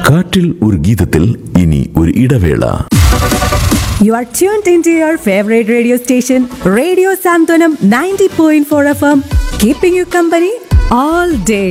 காற்றில் ஒரு கீதத்தில் இனி ஒரு இடைவேள You are tuned into your favorite radio station, Radio Santanam 90.4 FM, keeping you company all day.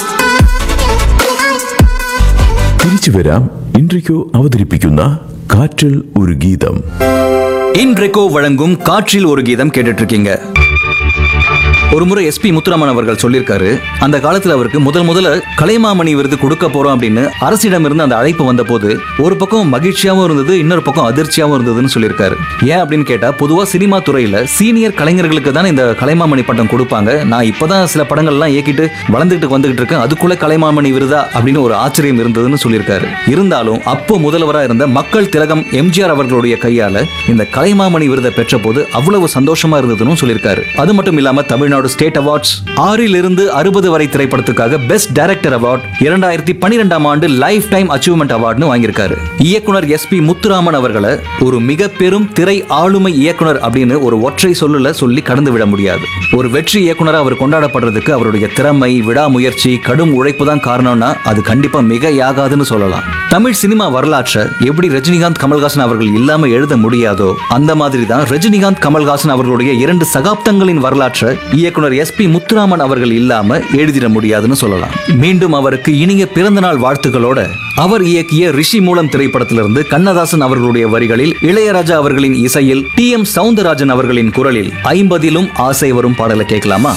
തിരിച്ചു വരാം ഇൻട്രിക്കോ അവതരിപ്പിക്കുന്ന കാற்றிൽ ഒരു ഗീതം இன்றைக்கோ வழங்கும் காற்றில் ஒரு கீதம் கேட்டுட்டு இருக்கீங்க ஒரு முறை எஸ்பி முத்துராமன் அவர்கள் சொல்லியிருக்காரு அந்த காலத்துல அவருக்கு முதல் முதல்ல கலைமாமணி விருது கொடுக்க போறோம் அப்படின்னு அரசிடம் இருந்து அந்த அழைப்பு வந்த போது ஒரு பக்கம் மகிழ்ச்சியாவும் இருந்தது இன்னொரு பக்கம் அதிர்ச்சியாவும் இருந்ததுன்னு சொல்லியிருக்காரு ஏன் அப்படின்னு கேட்டா பொதுவா சினிமா துறையில சீனியர் கலைஞர்களுக்கு தானே இந்த கலைமாமணி பட்டம் கொடுப்பாங்க நான் இப்பதான் சில படங்கள்லாம் இயக்கிட்டு வளர்ந்துகிட்டு வந்துகிட்டு இருக்கேன் அதுக்குள்ள கலைமாமணி விருதா அப்படின்னு ஒரு ஆச்சரியம் இருந்ததுன்னு சொல்லியிருக்காரு இருந்தாலும் அப்போ முதல்வரா இருந்த மக்கள் திலகம் எம்ஜிஆர் அவர்களுடைய கையால இந்த கலைமாமணி விருதை பெற்ற போது அவ்வளவு சந்தோஷமா இருந்ததுன்னு சொல்லியிருக்காரு அது மட்டும் இல்லாம தமிழ்நாடு ஸ்டேட் அவார்ட்ஸ் ஆறில் இருந்து அறுபது வரை திரைப்படத்துக்காக பெஸ்ட் டைரக்டர் அவார்ட் இரண்டாயிரத்தி பன்னிரெண்டாம் ஆண்டு லைஃப் டைம் அச்சீவ்மெண்ட் அவார்ட்னு வாங்கியிருக்காரு இயக்குனர் எஸ் பி முத்துராமன் அவர்களை ஒரு மிக பெரும் திரை ஆளுமை இயக்குனர் அப்படின்னு ஒரு ஒற்றை சொல்லுல சொல்லி கடந்து விட முடியாது ஒரு வெற்றி இயக்குனரா அவர் கொண்டாடப்படுறதுக்கு அவருடைய திறமை விடாமுயற்சி கடும் உழைப்பு தான் காரணம்னா அது கண்டிப்பா மிக யாகாதுன்னு சொல்லலாம் தமிழ் சினிமா வரலாற்றை எப்படி ரஜினிகாந்த் கமல்ஹாசன் அவர்கள் இல்லாம எழுத முடியாதோ அந்த மாதிரி தான் ரஜினிகாந்த் கமல்ஹாசன் அவர்களுடைய இரண்டு சகாப்தங்களின் வரலாற்றை இயக்குனர் எஸ் பி முத்துராமன் அவர்கள் இல்லாம எழுதிட முடியாதுன்னு சொல்லலாம் மீண்டும் அவருக்கு இனிய பிறந்தநாள் வாழ்த்துக்களோட அவர் இயக்கிய ரிஷி மூலம் திரைப்படத்திலிருந்து கண்ணதாசன் அவர்களுடைய வரிகளில் இளையராஜா அவர்களின் இசையில் டி எம் சவுந்தரராஜன் அவர்களின் குரலில் ஐம்பதிலும் ஆசை வரும் பாடலை கேட்கலாமா